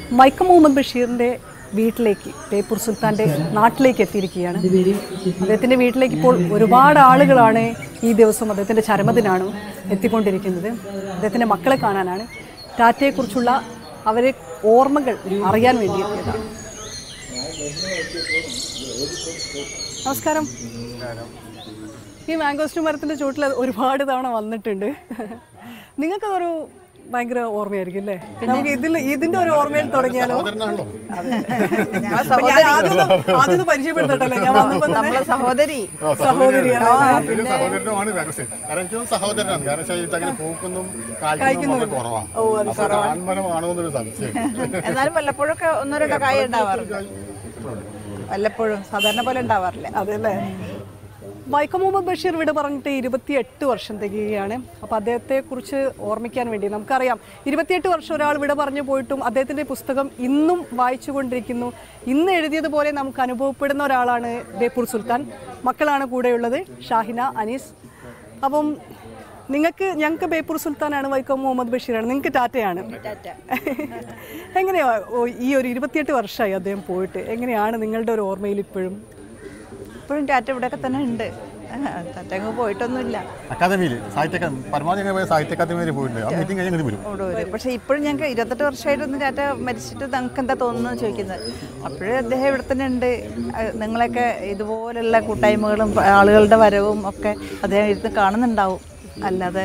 മൈക്കം മുഹമ്മദ് ബഷീറിൻ്റെ വീട്ടിലേക്ക് ബേപ്പൂർ സുൽത്താൻ്റെ നാട്ടിലേക്ക് എത്തിയിരിക്കുകയാണ് അദ്ദേഹത്തിൻ്റെ വീട്ടിലേക്ക് ഇപ്പോൾ ഒരുപാട് ആളുകളാണ് ഈ ദിവസം അദ്ദേഹത്തിൻ്റെ ചരമദിനാണ് എത്തിക്കൊണ്ടിരിക്കുന്നത് അദ്ദേഹത്തിൻ്റെ മക്കളെ കാണാനാണ് ടാറ്റയെക്കുറിച്ചുള്ള അവരെ ഓർമ്മകൾ അറിയാൻ വേണ്ടി എത്തിയതാണ് നമസ്കാരം ഈ മാംഗോസ്റ്റു മരത്തിൻ്റെ ചുവട്ടിൽ ഒരുപാട് തവണ വന്നിട്ടുണ്ട് നിങ്ങൾക്കതൊരു ഭയങ്കര ഓർമ്മയായിരിക്കും അല്ലേ നമുക്ക് ഇതിൽ ഇതിന്റെ ഒരു ഓർമ്മയിൽ തുടങ്ങിയാലോ അപ്പൊ ഞാൻ ആദ്യം ഒന്ന് ആദ്യം ഒന്ന് പരിചയപ്പെടുത്തട്ടല്ലേ ഞാൻ വന്നപ്പോ തന്നെ നമ്മളെ സഹോദരി സഹോദരിയാണ് പിന്നെ സഹോദരനുമാണ് രഹസ്യം കാരണം എനിക്ക് തോന്നുന്നു സഹോദരനാണ് കാരണം ശരീരത്തിൽ അങ്ങനെ പൂക്കൊന്നും കായ്ക്കൊന്നും വളരെ കുറവാണ് അപ്പൊ അത് ആൺമരമാണോ എന്നൊരു സംശയം എന്നാലും വല്ലപ്പോഴൊക്കെ ഒന്നോ രണ്ടോ കായ ഉണ്ടാവാറുണ്ട് വല്ലപ്പോഴും സാധാരണ പോലെ ഉണ്ടാവാറില്ല അതെല്ലേ വൈക്കം മുഹമ്മദ് ബഷീർ ഇവിടെ പറഞ്ഞിട്ട് ഇരുപത്തിയെട്ട് വർഷം തികയുകയാണ് അപ്പോൾ അദ്ദേഹത്തെക്കുറിച്ച് ഓർമ്മിക്കാൻ വേണ്ടി നമുക്കറിയാം ഇരുപത്തിയെട്ട് വർഷം ഒരാൾ ഇവിടെ പറഞ്ഞു പോയിട്ടും അദ്ദേഹത്തിൻ്റെ പുസ്തകം ഇന്നും വായിച്ചു കൊണ്ടിരിക്കുന്നു ഇന്ന് എഴുതിയതുപോലെ നമുക്ക് അനുഭവപ്പെടുന്ന ഒരാളാണ് ബേപ്പൂർ സുൽത്താൻ മക്കളാണ് കൂടെയുള്ളത് ഷാഹിന അനീസ് അപ്പം നിങ്ങൾക്ക് ഞങ്ങൾക്ക് ബേപ്പൂർ സുൽത്താനാണ് വൈക്കം മുഹമ്മദ് ബഷീറാണ് നിങ്ങൾക്ക് ടാറ്റയാണ് എങ്ങനെയാ ഓ, ഈ ഒരു ഇരുപത്തിയെട്ട് വർഷമായി അദ്ദേഹം പോയിട്ട് എങ്ങനെയാണ് നിങ്ങളുടെ ഒരു ഓർമ്മയിൽ ഇപ്പോഴും ഇപ്പോഴും ടാറ്റ ഇവിടെയൊക്കെ തന്നെ ഉണ്ട് ടാറ്റ അങ്ങ് പോയിട്ടൊന്നുമില്ല അക്കാദമിയിൽ സാഹിത്യ അക്കാദമി പരമാവധി ഞങ്ങൾ പോയ സാഹിത്യ അക്കാദമിയിൽ പോയിട്ടുണ്ട് ആ മീറ്റിംഗ് കഴിഞ്ഞ് വരും ഇവിടെ വരും പക്ഷേ ഇപ്പോഴും ഞങ്ങൾക്ക് ഇരുപത്തെട്ട് വർഷമായിട്ടൊന്ന് ടാറ്റ മരിച്ചിട്ട് നിങ്ങൾക്ക് എന്താ തോന്നുന്നത് ചോദിക്കുന്നത് അപ്പോഴേ അദ്ദേഹം ഇവിടെ തന്നെ ഉണ്ട് അഹ് നിങ്ങളൊക്കെ ഇതുപോലുള്ള കൂട്ടായ്മകളും ആളുകളുടെ വരവും ഒക്കെ അദ്ദേഹം ഇരുന്ന് കാണുന്നുണ്ടാവും അല്ലാതെ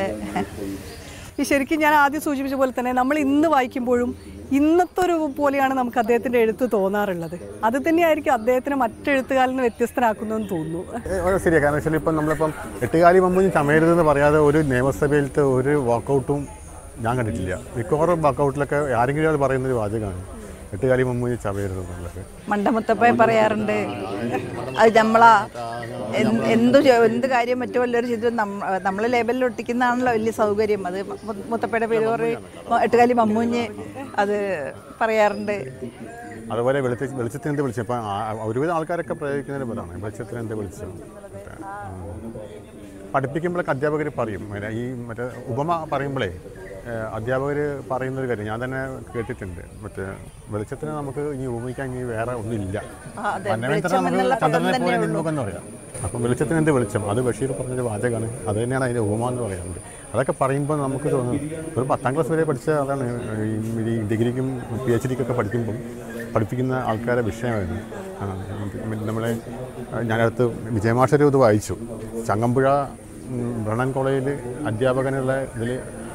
ഈ ശരിക്കും ഞാൻ ആദ്യം സൂചിപ്പിച്ച പോലെ തന്നെ നമ്മൾ ഇന്ന് വായിക്കുമ്പോഴും ഇന്നത്തെ ഒരു പോലെയാണ് നമുക്ക് അദ്ദേഹത്തിന്റെ എഴുത്ത് തോന്നാറുള്ളത് അത് തന്നെയായിരിക്കും അദ്ദേഹത്തിന് മറ്റെഴുത്തുകാരിൽ നിന്ന് വ്യത്യസ്തനാക്കുന്നതെന്ന് തോന്നുന്നു വളരെ ശരിയാണ് കാരണം വെച്ചാൽ ഇപ്പം നമ്മളിപ്പം എട്ടുകാലി മമ്മൂഞ്ഞ് ചമയരുതെന്ന് പറയാതെ ഒരു നിയമസഭയിലത്തെ ഒരു വാക്കൗട്ടും ഞാൻ കണ്ടിട്ടില്ല മിക്കവാറും വാക്കൗട്ടിലൊക്കെ ആരെങ്കിലും അത് പറയുന്ന ഒരു വാചകമാണ് എട്ടുകാലി മമ്മൂഞ്ഞ് ചമയരുത് എന്നുള്ളത് മണ്ടമുത്തപ്പൻ പറയാറുണ്ട് അത് നമ്മളാ എന്ത് എന്തു ചെ- എന്ത് കാര്യം മറ്റു വല്ലവരും ചെയ്തു നമ്മൾ ലേബലിൽ ഒട്ടിക്കുന്നതാണല്ലോ വലിയ സൗകര്യം അത് മു- മുത്തപ്പയുടെ പേര് പറയും എട്ടുകാലി മമ്മൂഞ്ഞ് അത് പറയാറുണ്ട് അതുപോലെ വെളിച്ച വെളിച്ചത്തിന് എന്ത് വെളിച്ചം ഇപ്പം ആ- ഒരുവിധം ആൾക്കാരൊക്കെ പ്രയോഗിക്കുന്നതിന് പോലാണ് വെളിച്ചത്തിന് എന്ത് വെളിച്ചം മറ്റേ, ഉം. പഠിപ്പിക്കുമ്പോഴൊക്കെ അധ്യാപകർ പറയും മറ്റേ ഈ മറ്റേ ഉപമ പറയുമ്പോഴേ അധ്യാപകർ പറയുന്നൊരു കാര്യം ഞാൻ തന്നെ കേട്ടിട്ടുണ്ട് മറ്റേ വെളിച്ചത്തിന് നമുക്ക് ഇനി ഉപമിക്കാൻ ഇനി വേറെ ഒന്നുമില്ല അതെ, വന്നവൻ തന്നെ നമുക്ക് ചന്ദ്രനെ പോലെ നിന്നുമെന്ന് പറയാം അപ്പം വെളിച്ചത്തിന് എന്ത് വെളിച്ചം അത് ബഷീർ പറഞ്ഞൊരു വാചകമാണ് അത് തന്നെയാണ് അതിൻ്റെ ഉപമ എന്ന് പറയുന്നത് അതൊക്കെ പറയുമ്പോൾ നമുക്ക് തോന്നും ഒരു പത്താം ക്ലാസ് വരെ പഠിച്ച അതാണ് ഈ ഈ ഡിഗ്രിക്കും പി എച്ച് ഡിക്കൊക്കെ പഠിക്കുമ്പം പഠിപ്പിക്കുന്ന ആൾക്കാരെ വിഷയമായിരുന്നു ആ, നമ്മളെ ഞാനടുത്ത് വിജയമാഷൊരു ഇത് വായിച്ചു ചങ്ങമ്പുഴ ഉം, ബ്രണൻ കോളേജിൽ അധ്യാപകനുള്ള ഇതിൽ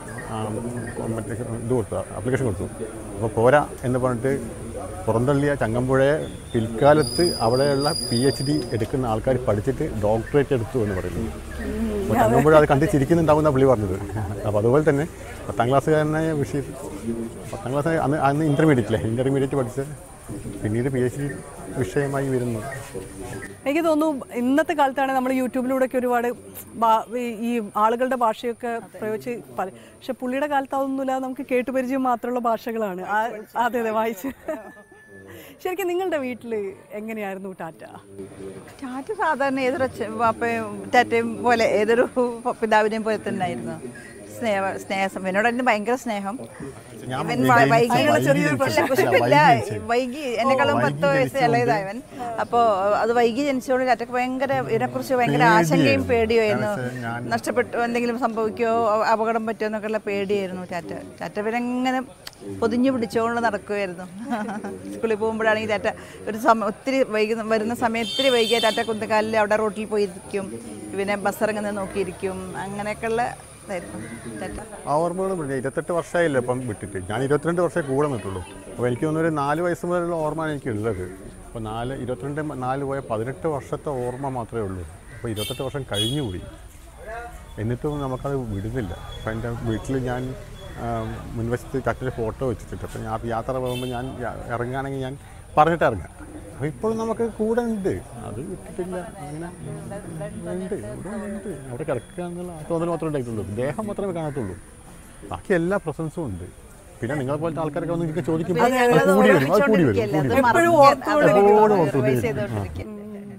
മറ്റേ ഇത് കൊടുത്തു ആപ്ലിക്കേഷൻ കൊടുത്തു അപ്പോൾ പോരാ എന്ന് പറഞ്ഞിട്ട് പുറന്തള്ളിയ ചങ്ങമ്പുഴയെ പിൽക്കാലത്ത് അവിടെയുള്ള പി എച്ച് ഡി എടുക്കുന്ന ആൾക്കാർ പഠിച്ചിട്ട് ഡോക്ടറേറ്റ് എടുത്തു എന്ന് പറയുന്നു അപ്പോൾ ചങ്ങമ്പുഴ അത് കണ്ട് ചിരിക്കുന്നുണ്ടാവും എന്നാണ് പുള്ളി പറഞ്ഞത് അപ്പോൾ അതുപോലെ തന്നെ പത്താം ക്ലാസ്സുകാരനായ ബഷീർ പത്താം ക്ലാസ് അന്ന് അന്ന് ഇൻ്റർമീഡിയറ്റ് അല്ലേ ഇൻ്റർമീഡിയറ്റ് പഠിച്ച് പിന്നീട് പി എച്ച് ഡി വിഷയമായി വരുന്നു എനിക്ക് തോന്നുന്നു ഇന്നത്തെ കാലത്താണ് നമ്മൾ യൂട്യൂബിലൂടെയൊക്കെ ഒരുപാട് ഭാ- ഈ- ഈ ആളുകളുടെ ഭാഷയൊക്കെ പ്രയോഗിച്ച് പല പക്ഷെ പുള്ളിയുടെ കാലത്ത് അതൊന്നുമില്ല നമുക്ക് കേട്ടുപരിചയം മാത്രമുള്ള ഭാഷകളാണ് ആ- അതെ അതെ വായിച്ച് ശരിക്കും നിങ്ങളുടെ വീട്ടിൽ എങ്ങനെയായിരുന്നു ടാറ്റ ടാറ്റ സാധാരണ ഏതൊരു അച്ഛൻ പാപ്പയും ടാറ്റയും പോലെ ഏതൊരു പിതാവിനെയും പോലെ തന്നെ ആയിരുന്നു സ്നേഹ സ്നേഹം എന്നോട് തന്നെ ഭയങ്കര സ്നേഹം ഞാൻ ഇവൻ വൈകി വൈകി ജനിച്ച- വൈകി അല്ല, ജനിച്ച- കുശുമ്പില്ല. വൈകി ജനിച്ച. വൈകി എന്നെക്കാളും വൈകി പത്ത് വയസ്സ് ജനിച്ചതുകൊണ്ട് ഇളയതായവൻ അപ്പോൾ അത് വൈകി ജനിച്ചതുകൊണ്ട് ടാറ്റക്ക് ഭയങ്കര ഇതിനെക്കുറിച്ച് ഭയങ്കര ആശങ്കയും പേടിയായിരുന്നു കാരണം വെച്ചാൽ ഞാൻ- നഷ്ടപ്പെട്ടു എന്തെങ്കിലും സംഭവിക്കുമോ അ- അപകടം പറ്റുമോ എന്നൊക്കെയുള്ള പേടിയായിരുന്നു ടാറ്റ ടാറ്റ ഇവരെങ്ങനെ പൊതിഞ്ഞു പിടിച്ചുകൊണ്ട് നടക്കുമായിരുന്നു സ്കൂളിൽ പോകുമ്പോഴാണെങ്കിൽ ടാറ്റ ഒരു സമയം ഒത്തിരി വൈകി വരുന്ന സമയം ഒത്തിരി വൈകിയ ടാറ്റ കുന്തക്കാലിൽ അവിടെ റോട്ടിൽ പോയിരിക്കും ഇവനെ ബസ് ഇറങ്ങുന്നത് നോക്കിയിരിക്കും അങ്ങനെയൊക്കെയുള്ള ഇതായിരുന്നു ടാറ്റ ആ ഓർമ്മകളും ഉണ്ട് ഇരുപത്തെട്ട് വർഷമായില്ല ഇപ്പം വിട്ടിട്ട് ഞാൻ ഇരുപത്തിരണ്ട് വർഷമേ കൂടെ നിട്ടുള്ളൂ അപ്പോൾ എനിക്ക് തോന്നുന്നു ഒരു നാല് വയസ്സ് മുതലുള്ള ഓർമ്മയാണ് എനിക്ക് ഉള്ളത് അപ്പോൾ നാല് ഇരുപത്തിരണ്ട് മ- നാല് പോയ പതിനെട്ട് വർഷത്തെ ഓർമ്മ മാത്രമേ ഉള്ളൂ അപ്പോൾ ഇരുപത്തെട്ട് വർഷം കഴിഞ്ഞുപോയി എന്നിട്ടും നമുക്കത് വിടുന്നില്ല അപ്പോൾ എൻ്റെ വീട്ടിൽ ഞാൻ ആ, മുൻവശത്ത് ചട്ടിൻ്റെ ഫോട്ടോ വെച്ചിട്ടുണ്ട് അപ്പോൾ ഞാൻ യാത്ര പോകുമ്പോൾ ഞാൻ യ- ഇറങ്ങുകയാണെങ്കിൽ ഞാൻ പറഞ്ഞിട്ട് ഇറങ്ങാം അപ്പോൾ ഇപ്പോഴും നമുക്ക് കൂടെ ഉണ്ട് അത് വിട്ടിട്ടില്ല അങ്ങനെ ഉണ്ട് ഇവിടെ ഉണ്ട് അവിടെ കിടക്കുക എന്നുള്ള ആ തോന്നൽ മാത്രമേ ഉണ്ടായിട്ടുള്ളൂ ദേഹം മാത്രമേ കാണത്തുള്ളൂ ബാക്കി എല്ലാ പ്രസൻസും ഉണ്ട് പിന്നെ നിങ്ങളെ പോലത്തെ ആൾക്കാരൊക്കെ വന്ന് നിങ്ങൾക്ക് ചോദിക്കുമ്പോൾ അത് കൂടി വരും അത് കൂടി വരും കൂടി വരും എപ്പോഴും ഓർത്തുകൊണ്ടിരിക്കും. എപ്പോഴും ഓർത്തുകൊണ്ടിരിക്കും. ചെയ്തുകൊണ്ടിരിക്കും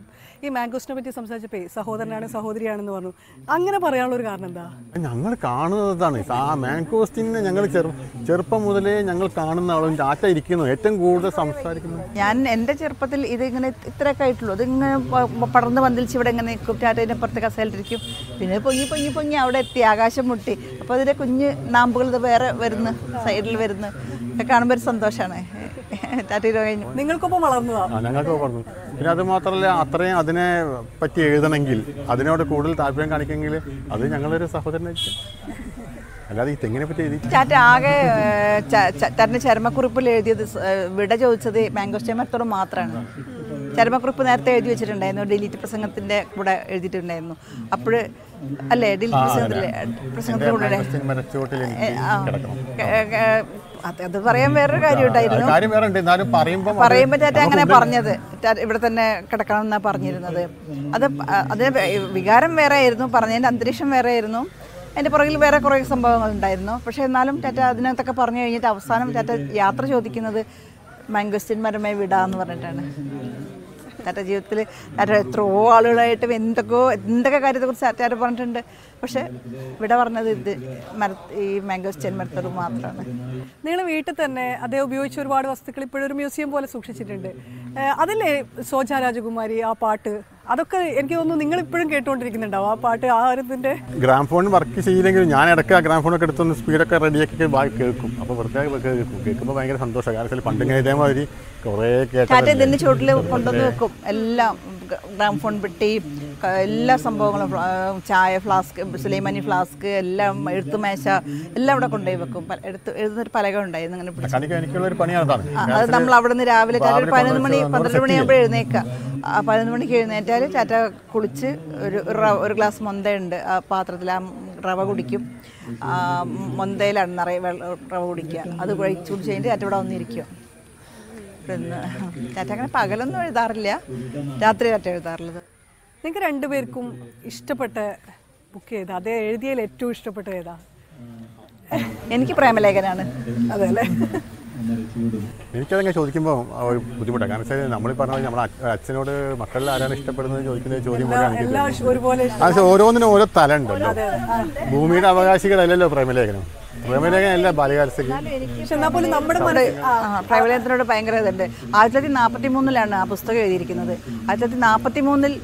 ഈ മാംഗോസിനെ പറ്റി സംസാരിച്ചപ്പോ സഹോദരനാണ് സഹോദരിയാണെന്ന് പറഞ്ഞു അങ്ങനെ പറയാനുള്ള ഒരു കാരണം എന്താ ഞങ്ങൾ കാണുന്നതാണ് ആ മാങ്കോസ്റ്റിനെ ഞങ്ങൾ ചെറു ചെറുപ്പം മുതലേ ഞങ്ങൾ കാണുന്ന ആളും ടാറ്റ ഇരിക്കുന്നു ഏറ്റവും കൂടുതൽ സംസാരിക്കുന്നത് ഞാൻ എൻ്റെ ചെറുപ്പത്തിൽ ഇതിങ്ങനെ ഇത്രയൊക്കെ ആയിട്ടുള്ളൂ ഇതിങ്ങനെ പ- പടർന്ന് പന്തലിച്ച് ഇവിടെ ഇങ്ങനെ നിൽക്കും ടാറ്റേൻ്റെ പുറത്ത് കസേലിട്ടിരിക്കും പിന്നെ പൊങ്ങി പൊങ്ങി പൊങ്ങി അവിടെ എത്തി ആകാശം മുട്ടി അപ്പോൾ അതിൻ്റെ കുഞ്ഞ് നാമ്പുകൾ ഇത് വേറെ വരുന്നു സൈഡിൽ വരുന്നു ഒക്കെ കാണുമ്പോൾ ഒരു സന്തോഷമാണ് ടാറ്റയിൽ കഴിഞ്ഞു നിങ്ങൾക്കൊപ്പം വളർന്നതാ ആ ഞങ്ങൾക്ക് പറഞ്ഞു പിന്നെ അത് മാത്രമല്ല അത്രയും അതിനെ പറ്റി എഴുതണമെങ്കിൽ അതിനോട് കൂടുതൽ താല്പര്യം കാണിക്കുമെങ്കിൽ അത് ഞങ്ങളൊരു സഹോദരനായിരിക്കും അല്ലാതെ ഈ തെങ്ങിനെ പറ്റി എഴുതി ടാറ്റ ആകെ ഏഹ്, ച- ച- ടാറ്റൻ്റെ ചരമക്കുറിപ്പിൽ എഴുതിയത് സ്- ഏഹ്, വിട ചോദിച്ചത് മാംഗോസ്റ്റേ മരത്തോട് മാത്രമാണ് ചരമക്കുറിപ്പ് നേരത്തെ എഴുതി വെച്ചിട്ടുണ്ടായിരുന്നു ഡിലീറ്റ് പ്രസംഗത്തിൻ്റെ കൂടെ എഴുതിയിട്ടുണ്ടായിരുന്നു അപ്പോൾ അല്ലേ ഡിലീറ്റ് പ്രസംഗത്തിലെ പ്രസംഗത്തിൻ്റെ കൂടെ മാങ്കോസ്റ്റിൻ മരച്ചുവട്ടിൽ എനിക്ക് ആ. കിടക്കണം ഏ- ഏ- അത് അത് പറയാൻ വേറൊരു കാര്യം ഉണ്ടായിരുന്നു കാര്യം വേറെ ഉണ്ട് എന്നാലും പറയുമ്പോൾ പറയുമ്പോൾ ടാറ്റ അങ്ങനെ പറഞ്ഞത് ടാറ്റ ഇവിടെ തന്നെ കിടക്കണം എന്നാണ് പറഞ്ഞിരുന്നത് അത് പ- അതിന് വേ- വികാരം വേറെ ആയിരുന്നു പറഞ്ഞതിൻ്റെ അന്തരീക്ഷം വേറെ ആയിരുന്നു അതിൻ്റെ പുറകിൽ വേറെ കുറേ സംഭവങ്ങൾ ഉണ്ടായിരുന്നു പക്ഷേ എന്നാലും ടാറ്റ അതിനകത്തൊക്കെ പറഞ്ഞു കഴിഞ്ഞിട്ട് അവസാനം ടാറ്റ യാത്ര ചോദിക്കുന്നത് മാംഗോസ്റ്റിൻ മരമേ വിടാന്ന് പറഞ്ഞിട്ടാണ് ടാറ്റ ജീവിതത്തിൽ ടാറ്റ എത്രയോ ആളുകളായിട്ടും എന്തൊക്കെയോ എന്തൊക്കെ കാര്യത്തെക്കുറിച്ച് ടാറ്റ പറഞ്ഞിട്ടുണ്ട് പക്ഷേ ഇവിടെ പറഞ്ഞത് ഇത് മര ഈ മാംഗോസ്റ്റൈൻ മരത്തോട് മാത്രമാണ് നിങ്ങൾ വീട്ടിൽ തന്നെ അദ്ദേഹം ഉപയോഗിച്ച ഒരുപാട് വസ്തുക്കൾ ഇപ്പോഴൊരു മ്യൂസിയം പോലെ സൂക്ഷിച്ചിട്ടുണ്ട് ഏഹ് അതല്ലേ സോജ രാജകുമാരി ആ പാട്ട് അതൊക്കെ എനിക്ക് തോന്നുന്നു നിങ്ങൾ ഇപ്പോഴും കേട്ടുകൊണ്ടിരിക്കുന്നുണ്ടാവും ആ പാട്ട് ആ ഒരു ഇതിന്റെ ഗ്രാം ഫോൺ വർക്ക് ചെയ്യില്ലെങ്കിൽ ഞാൻ ഇടയ്ക്ക് ആ ഗ്രാം ഫോണൊക്കെ എടുത്തൊന്ന് സ്പീഡൊക്കെ റെഡിയാക്കി വായി കേൾക്കും അപ്പോൾ വെറുതെ കേൾക്കും കേൾക്കുമ്പോൾ ഭയങ്കര സന്തോഷമാണ് കാരണം വെച്ചാൽ പണ്ടിങ്ങനെ ഇതേമാതിരി കുറേ ടാറ്റ കേട്ടതല്ലേ ഇതിന്റെ ചുവട്ടിൽ കൊണ്ടുവന്ന് വെക്കും എല്ലാം ഗ്രാം ഫോൺ പെട്ടി ക- എല്ലാ സംഭവങ്ങളും ഫ്ല- ആ, ചായ ഫ്ലാസ്ക് സുലൈമാനി ഫ്ലാസ്ക് എല്ലാം എഴുത്തുമേശ എല്ലാം ഇവിടെ കൊണ്ടുപോയി വെക്കും പ- എടുത്ത് എഴുതുന്നൊരു പലക ഉണ്ടായിരുന്നു അങ്ങനെ പിടിച്ച് കണിക്ക് എനിക്കുള്ള ഒരു പണിയാണ് അതാണ് ആ, അത് നമ്മൾ അവിടെ നിന്ന് രാവിലെ ടാറ്റ ഒരു രാവിലെ പതിനൊന്ന് മണി കൊണ്ടുവച്ച് പന്ത്രണ്ട് മണിയാകുമ്പോൾ എഴുന്നേക്കുക ആ പതിനൊന്ന് മണിക്ക് എഴുന്നേറ്റാൽ ടാറ്റ കുളിച്ച് ഒരു ഒരു റവ ഒരു ഗ്ലാസ് മൊന്തയുണ്ട് ആ പാത്രത്തിൽ ആ റവ കുടിക്കും ആ മൊന്തയിലാണ് നിറയെ വെള്ളം റവ കുടിക്കുക അത് കഴിച്ച് കുടിച്ച് കഴിഞ്ഞിട്ട് ടാറ്റ ഇവിടെ വന്നിരിക്കും പിന്നെ ടാറ്റ അങ്ങനെ പകലൊന്നും എഴുതാറില്ല രാത്രി ടാറ്റ എഴുതാറുള്ളത് നിങ്ങൾക്ക് രണ്ടുപേർക്കും ഇഷ്ടപ്പെട്ട ബുക്ക് ഏതാ അതേ എഴുതിയതിൽ ഏറ്റവും ഇഷ്ടപ്പെട്ട ഏതാ എനിക്ക് പ്രേമലേഖനാണ് അതെ അല്ലേ എനിക്കതങ്ങനെ ചോദിക്കുമ്പോൾ ഒരു ബുദ്ധിമുട്ടാണ് കാരണം വെച്ചാൽ നമ്മൾ പറഞ്ഞ പോലെ നമ്മുടെ അച്ഛ- അച്ഛനോട് മക്കളിൽ ആരാണ് ഇഷ്ടപ്പെടുന്നത് ചോദിക്കുന്ന ചോദ്യം പോലെ എനിക്ക് എല്ലാം തോന്നുന്നത്. ഒരുപോലെ ഇഷ്ടം. അത് വെച്ചാൽ ഓരോന്നിനും ഓരോ തല ഉണ്ടല്ലോ ഭൂമിയുടെ അവകാശികളല്ലല്ലോ പ്രേമലേഖനം പ്രേമലേഖനം അല്ല ബാല്യകാലത്തേക്ക് പക്ഷെ എന്നാൽ പോലും നമ്മുടെ മനസ്സിൽ ആ, പ്രേമലേഖനത്തിനോട് ഭയങ്കര ഇതുണ്ട് ആയിരത്തി തൊള്ളായിരത്തി നാൽപ്പത്തി മൂന്നിലാണ് ആ പുസ്തകം എഴുതിയിരിക്കുന്നത് ആയിരത്തി തൊള്ളായിരത്തി നാൽപ്പത്തി മൂന്നിൽ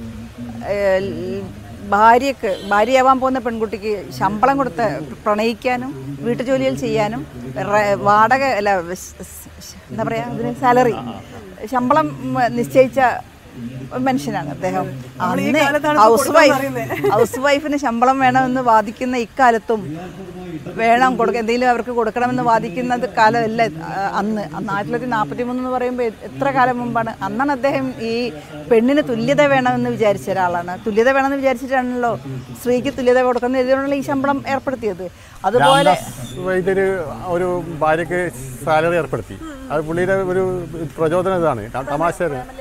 ഭാര്യക്ക് ഭാര്യയാവാൻ പോകുന്ന പെൺകുട്ടിക്ക് ശമ്പളം കൊടുത്ത് പ്രണയിക്കാനും വീട്ടുജോലികൾ ചെയ്യാനും റ- വാടക അല്ല സ്- സ്- എന്താ പറയാ അതിന് സാലറി ശമ്പളം ഉം, നിശ്ചയിച്ച ഒരു മനുഷ്യനാണ് അദ്ദേഹം അന്ന് കാലത്താണ് ഹൗസ് കൊടുക്കാൻ വൈഫ് അറിയുന്നത്. ഹൗസ് വൈഫിന് ശമ്പളം വേണമെന്ന് വാദിക്കുന്ന ഇക്കാലത്തും വേണം കൊടുക്ക എന്തെങ്കിലും അവർക്ക് കൊടുക്കണമെന്ന് വാദിക്കുന്നത് കാലമല്ല ആ, അന്ന് അന്ന് ആയിരത്തി തൊള്ളായിരത്തി നാൽപ്പത്തി മൂന്ന് എന്ന് പറയുമ്പോൾ എത്ര കാലം മുമ്പാണ് അന്നാണ് അദ്ദേഹം ഈ പെണ്ണിന് തുല്യത വേണമെന്ന് വിചാരിച്ച ഒരാളാണ് തുല്യത വേണമെന്ന് വിചാരിച്ചിട്ടാണല്ലോ സ്ത്രീക്ക് തുല്യത കൊടുക്കുന്ന ഇതിനുള്ള ഈ ശമ്പളം ഏർപ്പെടുത്തിയത് അതുപോലെ രാംദാസ് വൈദ്യര് ഒരു ഭാര്യയ്ക്ക് സാലറി ഏർപ്പെടുത്തി അത് പുള്ളിയുടെ ഒരു പ്രചോദനം ഇതാണ് തമാശ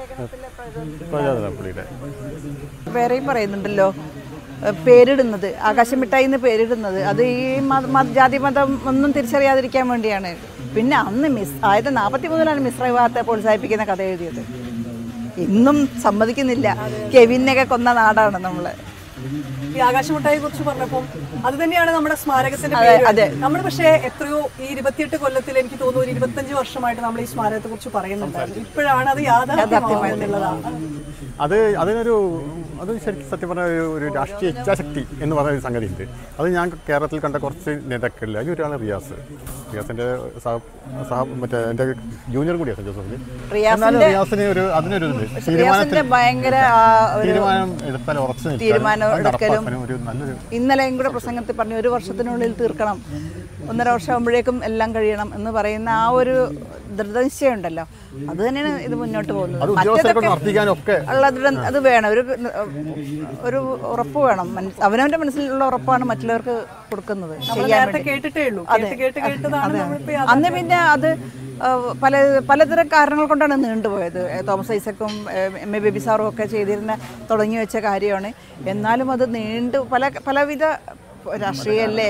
പ്രചോദനം പുള്ളിയുടെ വേറെയും പറയുന്നുണ്ടല്ലോ ഏഹ് പേരിടുന്നത് ആകാശം മിഠായി എന്ന് പേരിടുന്നത് അത് ഈ മത- മത- ജാതി മതം ഒന്നും തിരിച്ചറിയാതിരിക്കാൻ വേണ്ടിയാണ് പിന്നെ അന്ന് മിസ് ആയിരത്തി നാൽപ്പത്തി മൂന്നിലാണ് മിശ്ര വിവാഹത്തെ പ്രോത്സാഹിപ്പിക്കുന്ന കഥ എഴുതിയത് ഇന്നും സമ്മതിക്കുന്നില്ല കെവിനൊക്കെ കൊന്ന നാടാണ് നമ്മള് ഈ ആകാശമുട്ടായെ കുറിച്ച് പറഞ്ഞപ്പോൾ അത് തന്നെയാണ് നമ്മുടെ സ്മാരകത്തിന്റെ അതെ, പേര് അതെ. നമ്മൾ പക്ഷേ എത്രയോ ഈ ഇരുപത്തിയെട്ട് കൊല്ലത്തിൽ എനിക്ക് തോന്നുന്നു ഒരു ഇരുപത്തഞ്ച് വർഷമായിട്ട് നമ്മൾ ഈ സ്മാരകത്തെ കുറിച്ച് പറയുന്നുണ്ടായിരുന്നു ഇപ്പോഴാണ് അത് യാഥാർത്ഥ്യമാകുന്നുള്ളതാണ് അത് അതിനൊരു അത് ശരിക്കും സത്യം പറഞ്ഞ ഒരു ഒരു രാഷ്ട്രീയ ഇച്ഛാശക്തി എന്ന് പറഞ്ഞ ഒരു സംഗതി ഉണ്ട് അത് ഞാൻ കേരളത്തിൽ കണ്ട കുറച്ച് നേതാക്കളിൽ അതിൽ ഒരാളാണ് റിയാസ് റിയാസിന്റെ സഹ സഹ മറ്റേ എൻ്റെ ജൂനിയർ കൂടിയാണ് ജോസഫിന് എന്നാലും റിയാസിന് ഒരു അതിനൊരു ഇതുണ്ട്. തീരുമാനത്തിൽ റിയാസിന്റെ ഭയങ്കര ആ, ഒരു തീരുമാനം എടുത്താൽ ഉറച്ചു നിൽക്കാൻ തീരുമാനം അത് എടുക്കലും നടപ്പാക്കാനും ഒരു നല്ലൊരു ഇന്നലെയും കൂടെ പ്രസംഗത്തിൽ പറഞ്ഞു ഒരു വർഷത്തിനുള്ളിൽ തീർക്കണം ഒന്നര വർഷം ആകുമ്പോഴേക്കും എല്ലാം കഴിയണം എന്ന് പറയുന്ന ആ ഒരു ദൃഢനിശ്ചയം ഉണ്ടല്ലോ അത് തന്നെയാണ് ഇത് മുന്നോട്ട് അത് പോകുന്നത് ഉദ്യോഗസ്ഥരെ കൊണ്ട് മറ്റേതൊക്കെ നടത്തിക്കാനൊക്കെ ഉള്ള ദൃഢ- അത് വേണം ഒരു ഒരു ഉറപ്പ് വേണം മനസ്- അവനവന്റെ മനസ്സിലുള്ള ഉറപ്പാണ് മറ്റുള്ളവർക്ക് കൊടുക്കുന്നത് ചെയ്യാൻ നേരത്തെ വേണ്ടി കേട്ടിട്ടേ ഉള്ളൂ അതെ. കേട്ട് കേട്ട് കേട്ടതാണ് അതെ. നമ്മളിപ്പോ ഈ അന്ന് പിന്നെ അത് ആ, പല പലതരം കാരണങ്ങൾ കൊണ്ടാണ് നീണ്ടുപോയത് ഏ, തോമസ് ഐസക്കും ഏ, എം എ ബേബി സാറും ഒക്കെ ചെയ്തിരുന്ന തുടങ്ങി വെച്ച കാര്യമാണ് എന്നാലും അത് നീണ്ടു പല പലവിധ രാഷ്ട്രീയമല്ലേ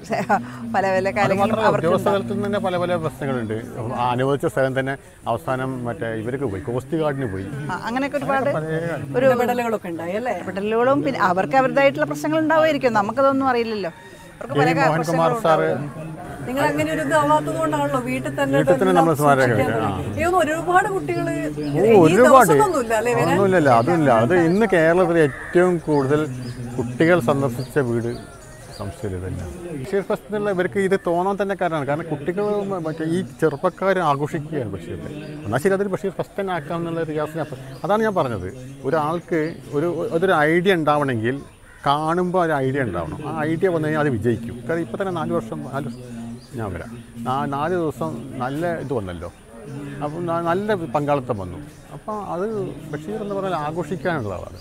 പല പല അത് കാര്യങ്ങളും മാത്രമല്ല അവർക്ക് ഉദ്യോഗസ്ഥ തലത്തിൽ തന്നെ പല പല പ്രശ്നങ്ങളുണ്ട് അപ്പം ആ അനുവദിച്ച സ്ഥലം തന്നെ അവസാനം മറ്റേ ഇവർക്ക് പോയി കോസ്റ്റ് ഗാർഡിന് പോയി ആ, അങ്ങനെയൊക്കെ ഒരുപാട് പല ഒരു ഇടപെടലുകളൊക്കെ ഉണ്ടായി അല്ലേ ഇടപെടലുകളും പിന്നെ അവർക്ക് അവരുടേതായിട്ടുള്ള പ്രശ്നങ്ങൾ ഉണ്ടാവുമായിരിക്കും നമുക്കതൊന്നും അറിയില്ലല്ലോ അവർക്ക് പല ഈ മോഹൻകുമാർ പ്രശ്നങ്ങളും സാറ് നിങ്ങൾ അങ്ങനെ ഒരു ഇതാവാത്തത് കൊണ്ടാണല്ലോ വീട്ടിൽ തന്നെ വീട്ടിൽ തന്നെ നമ്മൾ സ്മാരകം സൂക്ഷിക്കാൻ ആ. തോന്നി. ഏതോ ഒരുപാട് കുട്ടികൾ ഓ ഒരുപാട് ഒന്നുമില്ല അല്ലേ വരാൻ? ഒന്നുമില്ലല്ല അതില്ല അത് ഇന്ന് കേരളത്തിൽ ഏറ്റവും കൂടുതൽ കുട്ടികൾ സന്ദർശിച്ച വീട് സംശയമില്ല തന്നെ ബഷീർ ഫസ്റ്റ് എന്നുള്ള ഇവർക്ക് ഇത് തോന്നാൻ തന്നെ കാരണമാണ് കാരണം കുട്ടികൾ മറ്റേ ഈ ചെറുപ്പക്കാർ ആഘോഷിക്കുകയാണ് ബഷീറിനെ എന്നാൽ ശരി അതൊരു ബഷീർ ഫസ്റ്റ് തന്നെ ആക്കാം എന്നുള്ള റിയാസിനെ അപ്പം അതാണ് ഞാൻ പറഞ്ഞത് ഒരാൾക്ക് ഒരു അതൊരു ഐഡിയ ഉണ്ടാവണമെങ്കിൽ കാണുമ്പോൾ ഒരു ഐഡിയ ഉണ്ടാവണം ആ ഐഡിയ വന്നു കഴിഞ്ഞാൽ അത് വിജയിക്കും കാരണം ഇപ്പോൾ തന്നെ നാല് വർഷം നാല് ഞാൻ വരാം നാ- നാല് ദിവസം നല്ല ഇത് വന്നല്ലോ അപ്പം ന- നല്ല പങ്കാളിത്തം വന്നു അപ്പോൾ അത് ബഷീർ എന്ന് പറഞ്ഞാൽ ആഘോഷിക്കാനുള്ള ആളാണ്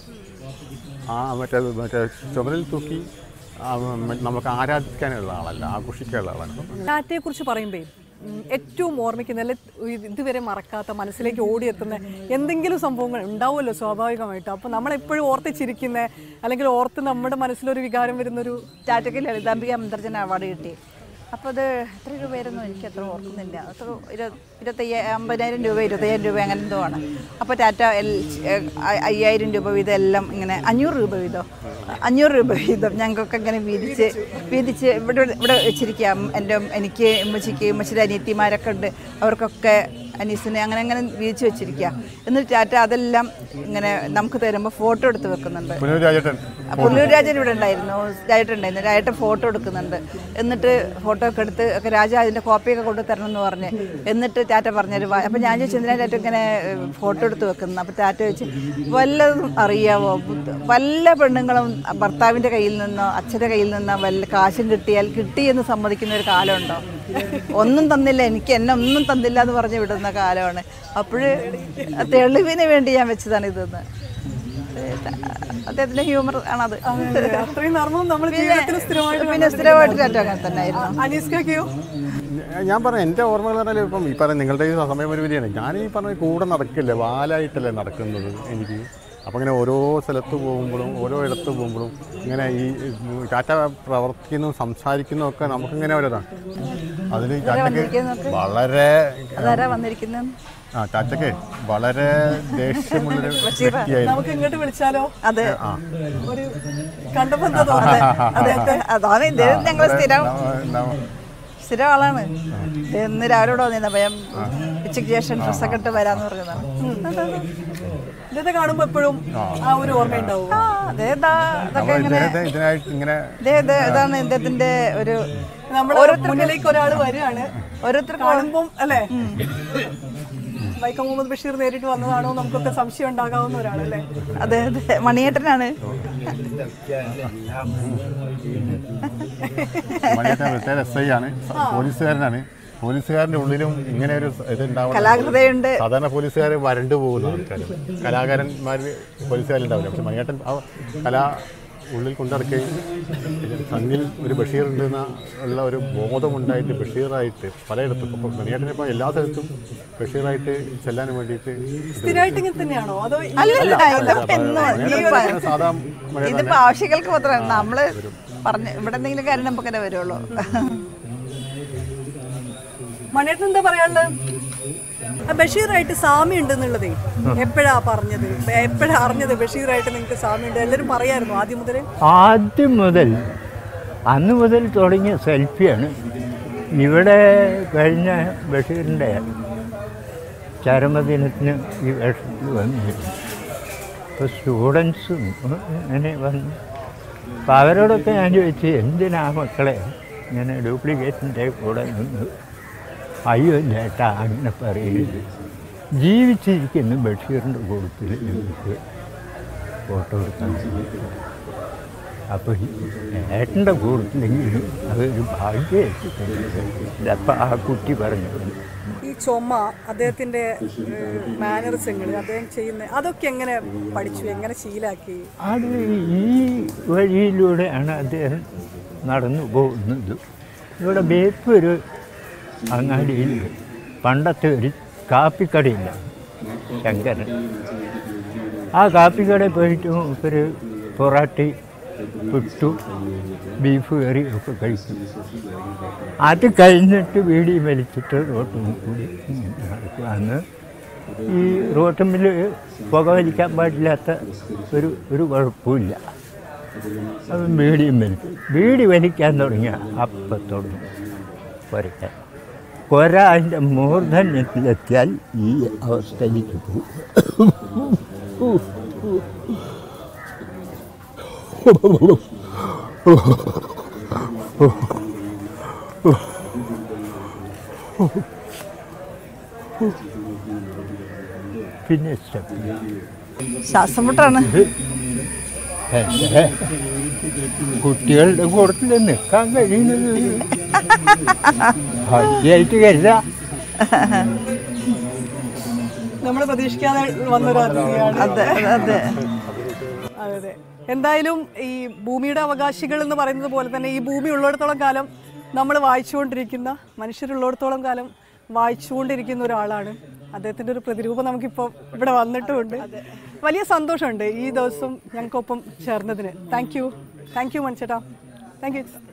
ആ മറ്റേ മറ്റേ ചുമരിൽ തൂക്കി ആ, മ- നമുക്ക് ആരാധിക്കാനുള്ള ആളല്ല ആഘോഷിക്കാനുള്ള ആളാണ് അപ്പം ടാറ്റയെ കുറിച്ച് പറയുമ്പോൾ ഏറ്റവും ഓർമ്മിക്കുന്ന അല്ലെ ഇതുവരെ മറക്കാത്ത മനസ്സിലേക്ക് ഓടിയെത്തുന്ന എന്തെങ്കിലും സംഭവങ്ങൾ ഉണ്ടാവുമല്ലോ സ്വാഭാവികമായിട്ടും അപ്പോൾ നമ്മളെപ്പോഴും ഓർത്ത് ചിരിക്കുന്ന അല്ലെങ്കിൽ ഓർത്ത് നമ്മുടെ മനസ്സിലൊരു വികാരം വരുന്നൊരു ടാറ്റയ്ക്ക് ലളിതാംബിക അന്തർജന അവാർഡ് കിട്ടി അപ്പോൾ അത് എത്ര രൂപയായിരുന്നു എനിക്ക് അത്ര ഓർക്കുന്നില്ല അത്ര ഇരു- ഇരുപത്തയ്യ അമ്പതിനായിരം രൂപ ഇരുപത്തയ്യായിരം രൂപ അങ്ങനെ എന്തോ ആണ് അപ്പോൾ ടാറ്റ എൽ ഏഹ് അ- അയ്യായിരം രൂപ വീതം എല്ലാം ഇങ്ങനെ അഞ്ഞൂറ് രൂപ വീതം അഞ്ഞൂറ് രൂപ വീതം ഞങ്ങൾക്കൊക്കെ ഇങ്ങനെ വീതിച്ച് വീതിച്ച് ഇവിടെ ഇവിടെ വെച്ചിരിക്കാം എൻ്റെ എനിക്ക് ഉമ്മച്ചിക്ക് ഉമ്മച്ചിയുടെ അനിയത്തിമാരൊക്കെ ഉണ്ട് അവർക്കൊക്കെ അനീസിനെ അങ്ങനെ അങ്ങനെ വീതിച്ച് വെച്ചിരിക്കുക എന്നിട്ട് ടാറ്റ അതെല്ലാം ഇങ്ങനെ നമുക്ക് തരുമ്പോൾ ഫോട്ടോ എടുത്ത് വെക്കുന്നുണ്ട് പുനരാജേട്ടൻ പുല്ലൂർ രാജൻ ഇവിടെ ഉണ്ടായിരുന്നു രാജേട്ടൻ ഉണ്ടായിരുന്നു രാജേട്ടൻ ഫോട്ടോ എടുക്കുന്നുണ്ട് എന്നിട്ട് ഫോട്ടോ ഒക്കെ എടുത്ത് ഒക്കെ രാജ അതിൻ്റെ കോപ്പിയൊക്കെ കൊണ്ട് തരണം എന്ന് പറഞ്ഞ് എന്നിട്ട് ടാറ്റ പറഞ്ഞൊരു അപ്പം ഞാൻ ചോദിച്ചു എന്തിനാ ടാറ്റ ഇങ്ങനെ ഫോട്ടോ എടുത്ത് വെക്കുന്നത് അപ്പം ടാറ്റ ചോദിച്ചു വല്ലതും അറിയാവോ വല്ല പെണ്ണുങ്ങളും ഭർത്താവിൻ്റെ കയ്യിൽ നിന്നോ അച്ഛൻ്റെ കയ്യിൽ നിന്നോ വല്ല കാശും കിട്ടിയാൽ കിട്ടി എന്ന് സമ്മതിക്കുന്ന ഒരു കാലമുണ്ടോ ഒന്നും തന്നില്ല എനിക്ക് എന്നെ ഒന്നും തന്നില്ല എന്ന് പറഞ്ഞ് വിടുന്ന കാലമാണ് അപ്പോൾ തെളിവിന് വേണ്ടി ഞാൻ വെച്ചതാണ് ഇതെന്ന് അദ്ദേഹത്തിന്റെ ഹ്യൂമർ ആണത് അത്രയും നർമ്മം നമ്മൾ ജീവിതത്തിൽ സ്ഥിരമായിട്ട് പിന്നെ സ്ഥിരമായിട്ട് ടാറ്റ അങ്ങനെ തന്നെ ആയിരുന്നു അനീസ്കയോ ഞാൻ പറഞ്ഞ എൻ്റെ ഓർമ്മകൾ എന്ന് പറഞ്ഞാൽ ഇപ്പം ഈ പറഞ്ഞ നിങ്ങളുടെ ഈ സമയപരിമിതിയാണ് ഞാൻ ഈ പറഞ്ഞ കൂടെ നടക്കില്ല വാലായിട്ടല്ലേ നടക്കുന്നത് എനിക്ക് അപ്പം ഇങ്ങനെ ഓരോ സ്ഥലത്ത് പോകുമ്പോഴും ഓരോ ഇടത്ത് പോകുമ്പോഴും ഇങ്ങനെ ഈ ടാറ്റ പ്രവർത്തിക്കുന്നു സംസാരിക്കുന്നു ഒക്കെ നമുക്കിങ്ങനെ ഒരിതാണ് അതിൽ ടാറ്റയ്ക്ക് വളരെ അതാരാ വന്നിരിക്കുന്നത് ആ ടാറ്റയ്ക്ക് വളരെ ദേഷ്യമുള്ളൊരു വ്യക്തിയായിരുന്നു നമുക്ക് ഇങ്ങോട്ട് വിളിച്ചാലോ അതെ ഒരു കണ്ടപ്പോ എന്താ തോന്നുന്നത് അതെ അതെ അതാണ് ഇത് ഞങ്ങൾ സ്ഥിരം നമ്മ- നമ്മ- സ്ഥിരം ആളാണ് ഇത് ഇന്ന് രാവിലെ ഇവിടെ വന്നിരുന്നു അപ്പം ഞാൻ ഉച്ചയ്ക്ക് ശേഷം ഡ്രസ്സൊക്കെ ഇട്ട് വരാന്ന് പറഞ്ഞതാണ് ഇതൊക്കെ കാണുമ്പോ എപ്പോഴും ആ ഒരു ഓർമ്മ ഉണ്ടാവും ആ അതെ ഇതാ ഇതൊക്കെ നമ്മൾ ഇങ്ങനെ ഇദ്ദേഹത്തെ ഇതിനായിട്ട് ഇങ്ങനെ ഇതേ ഇത് ഇതാണ് ഇദ്ദേഹത്തിന്റെ ഒരു നമ്മുടെ മുന്നിലേക്ക് ഒരാൾ വരികയാണ് ഓരോരുത്തർ കാണുമ്പം അല്ലേ വൈക്കം മുഹമ്മദ് ബഷീർ നേരിട്ട് വന്നതാണോ നമുക്കൊക്കെ സംശയം ഉണ്ടാകാവുന്ന ഒരാളല്ലേ അതെ അതെ മണിയേട്ടനാണ് മണിയേട്ടൻ റിട്ടയർ എസ് ഐ ആണ് പോലീസുകാരനാണ് പോലീസുകാരൻ്റെ ഉള്ളിലും ഇങ്ങനെ ഒരു ഇത് ഉണ്ടാവണം കലാകൃതയുണ്ട് സാധാരണ പോലീസുകാർ വരണ്ടു പോകുന്ന ആൾക്കാർ കലാകാരന്മാർ പോലീസുകാരുണ്ടാവില്ല പക്ഷെ മണിയേട്ടൻ ആ കലാ ഉള്ളിൽ കൊണ്ടിറക്കുകയും തന്നിൽ ഒരു ബഷീർ ഉണ്ടെന്ന ഉള്ള ഒരു ബോധമുണ്ടായിട്ട് ബഷീറായിട്ട് പലയിടത്തും ഇപ്പോൾ മണിയേട്ടൻ ഇപ്പോൾ എല്ലാ സ്ഥലത്തും ബഷീറായിട്ട് ചെല്ലാൻ വേണ്ടിയിട്ട് സ്ഥിരമായിട്ട് ഇങ്ങനെ തന്നെയാണോ അതോ ഈ- അല്ലല്ല ഇത് എന്നും മണിയേട്ടൻ സാധാ മണിയേട്ടൻ ഇതിപ്പോ ആവശ്യങ്ങൾക്ക് മാത്രമാണ് നമ്മള് പറഞ്ഞ ഇവിടെ എന്തെങ്കിലും കാര്യം നമുക്കന്നെ വരുള്ളൂ മണിയേട്ടൻ എന്താ പറയാനുള്ളത് ആ ബഷീറായിട്ട് സാമ്യം ഉണ്ടെന്നുള്ളതേ എപ്പോഴാ പറഞ്ഞത് എപ്പോഴാ അറിഞ്ഞത് ബഷീറായിട്ട് നിങ്ങൾക്ക് സാമ്യം ഉണ്ട് എല്ലാവരും പറയായിരുന്നു ആദ്യം മുതലേ ആദ്യം മുതൽ അന്ന് മുതൽ തുടങ്ങിയ സെൽഫിയാണ് ഇവിടെ കഴിഞ്ഞ ബഷീറിൻ്റെ ചരമദിനത്തിന് ഈ വേഷത്തിൽ വന്നിരുന്നു അപ്പോൾ സ്റ്റുഡൻസും ഇങ്ങനെ വന്നു അപ്പോൾ അവരോടൊക്കെ ഞാൻ ചോദിച്ചു എന്തിനാ മക്കളെ ഇങ്ങനെ ഡ്യൂപ്ലിക്കേറ്റിൻ്റെ കൂടെ നിന്ന് അയ്യോ ചേട്ടാ അങ്ങനെ പറയരുത് ജീവിച്ചിരിക്കുന്ന ബഷീറിൻ്റെ കൂട്ടത്തിൽ എനിക്ക് ഫോട്ടോ എടുക്കാൻ കഴിയും. അപ്പോൾ ഏട്ടൻ്റെ കൂട്ടത്തിലെങ്കിലും അതൊരു ഭാഗ്യമായിട്ട് അപ്പം ആ കുട്ടി പറഞ്ഞു ഈ ചുമ അദ്ദേഹത്തിന്റെ മാനറിസങ്ങൾ അദ്ദേഹം ചെയ്യുന്ന അതൊക്കെ എങ്ങനെ പഠിച്ചു എങ്ങനെ ശീലാക്കി അത് ഈ വഴിയിലൂടെയാണ് അദ്ദേഹം നടന്നു പോകുന്നത് ഇവിടെ ബേപ്പൂര് അങ്ങാടിയിൽ പണ്ടത്തെ ഒരു കാപ്പിക്കടയില്ല ശങ്കരൻ ആ കാപ്പിക്കടയിൽ പോയിട്ട് ഒരു പൊറാട്ടി പുട്ടു ബീഫ് കറി ഒക്കെ കഴിക്കും അത് കഴിഞ്ഞിട്ട് വീടി വലിച്ചിട്ട് റോട്ടും കൂടി ഇങ്ങനെ നടക്കും അന്ന് ഈ റോട്ടുമ്പിൽ പുക വലിക്കാൻ പാടില്ലാത്ത ഒരു ഒരു കുഴപ്പമില്ല അത് ബീഡിയും വലിക്കും ബീഡി വലിക്കാൻ തുടങ്ങിയ അപ്പം തുടങ്ങും കുരയ്ക്കാൻ കുര അതിൻ്റെ മൂർധന്യത്തിലെത്തിയാൽ ഈ അവസ്ഥയിലേക്ക് പോകും പിന്നെ സ്റ്റെപ്പ് ശ്വാസം മുട്ടാണ് എൻ്റെ കുട്ടികളുടെ കൂട്ടത്തിൽ നിൽക്കാൻ കഴിയുന്നത് ഭാഗ്യമായിട്ട് കരുതാം നമ്മൾ പ്രതീക്ഷിക്കാതെ വന്നൊരു അതിഥിയാണ് അതെ അതെ അതെ അതെ എന്തായാലും ഈ ഭൂമിയുടെ അവകാശികൾ എന്ന് പറയുന്നത് പോലെ തന്നെ ഈ ഭൂമി ഉള്ളിടത്തോളം കാലം നമ്മൾ വായിച്ചുകൊണ്ടിരിക്കുന്ന മനുഷ്യരുള്ളിടത്തോളം കാലം വായിച്ചുകൊണ്ടിരിക്കുന്ന ഒരാളാണ് അദ്ദേഹത്തിൻ്റെ ഒരു പ്രതിരൂപം നമുക്കിപ്പോൾ ഇവിടെ വന്നിട്ടുമുണ്ട് വലിയ സന്തോഷമുണ്ട് ഈ ദിവസം ഞങ്ങൾക്കൊപ്പം ചേർന്നതിന് താങ്ക് യു താങ്ക് യു മൺചേട്ടാ താങ്ക് യു